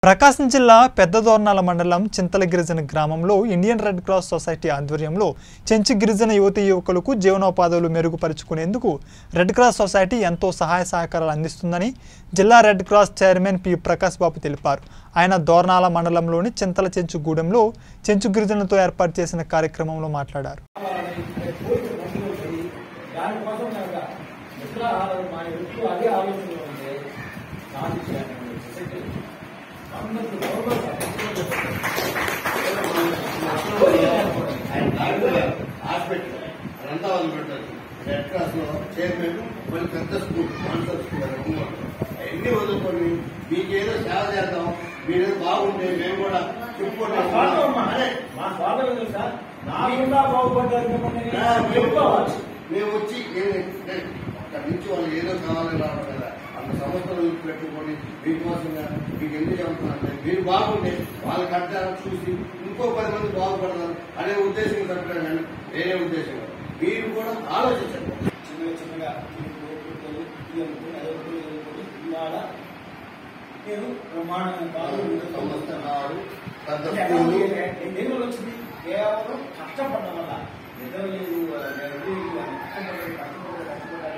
ప్రకాశం జిల్లా పెద్దదోర్నాల మండలం చింతల గిరిజన గ్రామంలో ఇండియన్ రెడ్ క్రాస్ సొసైటీ ఆధ్వర్యంలో చెంచి గిరిజన యువతి యువకులకు జీవనోపాధులు మెరుగుపరుచుకునేందుకు రెడ్ క్రాస్ సొసైటీ ఎంతో సహాయ సహకారాలు అందిస్తుందని జిల్లా Red Cross chairman P Prakash Babu తెలిపారు ఆయన దోర్నాల మండలంలోని చింతల చెంచు గూడెంలో చెంచు గిరిజనులతో ఏర్పాటు చేసిన కార్యక్రమంలో మాట్లాడారు దానికోసం కనుక ఎట్లా ఆలోచన మా ఎప్పుడు అదే ఆలోచన ఉంటే సాధించాలి సొసైటీ అందరికీ హాస్పిటల్ అదంతా వాళ్ళు పెట్టారు రెడ్ క్రాస్ లో చైర్మన్ మళ్ళీ పెద్ద స్కూల్ మాన్సర్ స్కూల్ అవన్నీ వదులుకొని మీకేదో సేవ చేద్దాం మీరేదో బాగుంటే మేము కూడా మా స్వార్థం అమ్మా. చెప్పుకుంటాం అదే మా స్వార్థం ఎందుకు సార్ నా కూడా బాగుపడ్డారు మిమ్మల్ని ఆ, నేను మేము చెప్పుకోవచ్చు. మేము వచ్చి ఏం- నేను అక్కడి నుంచి వాళ్ళు ఏదో కావాలని రావడం కదా అంత సంస్థలు పెట్టుకొని మీకోసంగా మీకు ఎందుకు చెబుతున్నారంటే మీరు బాగుంటే వాళ్ళు కట్టాలని చూసి ఇంకో పది మంది బాగుపడతారు అనే ఉద్దేశం తప్పడం కానీ వేరే ఉద్దేశం కాదు. మీరు కూడా ఆలోచించండి చిన్నగా చిన్నగా ఇల్లు, కుక్కలు, ఇల్లు, అదొకటి, ఇదొకటి, ఇవాళ నేను బ్రహ్మాండంగా బాగా సంస్థ నాడు పెద్ద ఎక్కడ స్కూలు ఉంది? ఎన్ని రోజులు వచ్చింది కేవలం కష్టపడడం వల్ల ఏదో లేదు ఎవరు లేదు, కష్టపడాలి, కష్టపడాలి, కష్టపడాలి.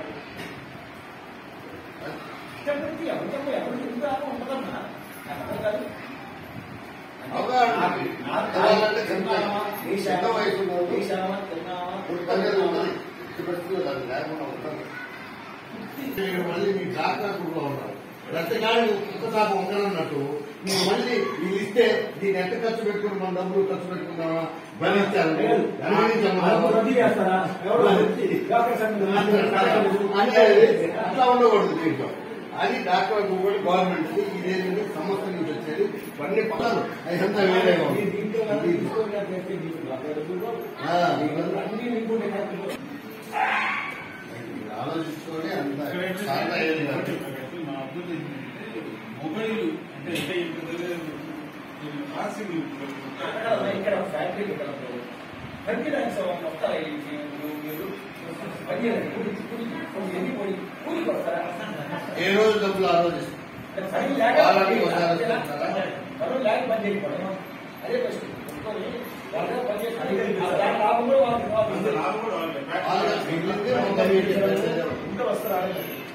కష్టపడితే ఎవరికో ఎవరికి ఎందుకు ఆపం ఉండదమ్మా నాకు అర్థం కాదు. అవగాహన నాకు- ఉంది. నాకు చదవాలంటే చిన్న- తిన్నామా, చిన్న వేసామా, వయసు ఉన్నప్పుడు వేసామా, తిన్నామా, ఉంటుంది ఉంటుంది. ఈ పరిస్థితుల్లో అది లేకుండా ఉంటుంది. మీరు మళ్ళీ మీ జాగ్రత్తగా ఉన్నారు రద్దగాడు ఒక్కసారి ఉండనన్నట్టు మీరు మళ్ళీ వీళ్ళు ఇస్తే దీన్ని ఎంత ఖర్చు పెట్టుకుని మన డబ్బులు ఖర్చు పెట్టుకున్నామా భరించాలి లేదు. అది రద్దు చేస్తారా? ఎవరు రద్దు? డాక్టర్ సంఘం అంటే అట్లా ఉండకూడదు దీంట్లో అది డాక్టర్ కూడా గవర్నమెంట్ ఇదేంటంటే సంస్థ నుంచి వచ్చేది ఇవన్నీ పదాలు అదంతా వేరే ఉంది. ఈ దీంట్లో కానీ ఇది- తీసుకోవాలి అంటే ఎక్కడ తీసుకుంటారు? అక్కడ ఎదురుగా ఆ, అన్ని నింపుకుంటే కరెక్ట్గా. మీరు ఆలోచించుకొని అంత చాలా అయ్యేది కాదు. మా అభివృద్ధి మొబైల్ అంటే ఎంత ఇప్పుడు రాసింగ్ అక్కడ ఇక్కడ ఒక ఫ్యాక్టరీ ఇక్కడ ఉంది. కంటిన్యూస్ మొత్తం ఈ మీరు మీరు పనిచేయండి. కూలి కూలి కొన్ని ఎన్ని కూలి కూలికి వస్తారా? ఏ రోజు డబ్బులు ఆలోచిస్తారు అంటే పని లేక వాళ్ళకి ఒకసారి వస్తారా? పనులు లేక పని చేయకపోవడం అదే పరిస్థితి కొనుక్కొని వాళ్ళగా పని చేసి అది దాని లాభం కూడా వాళ్ళకి అంత వాళ్ళు లాభం కూడా వాళ్ళే. వాళ్ళకి మిగిలిందే మొత్తం వీటికి పెట్టేదే. ఇంత వస్తారు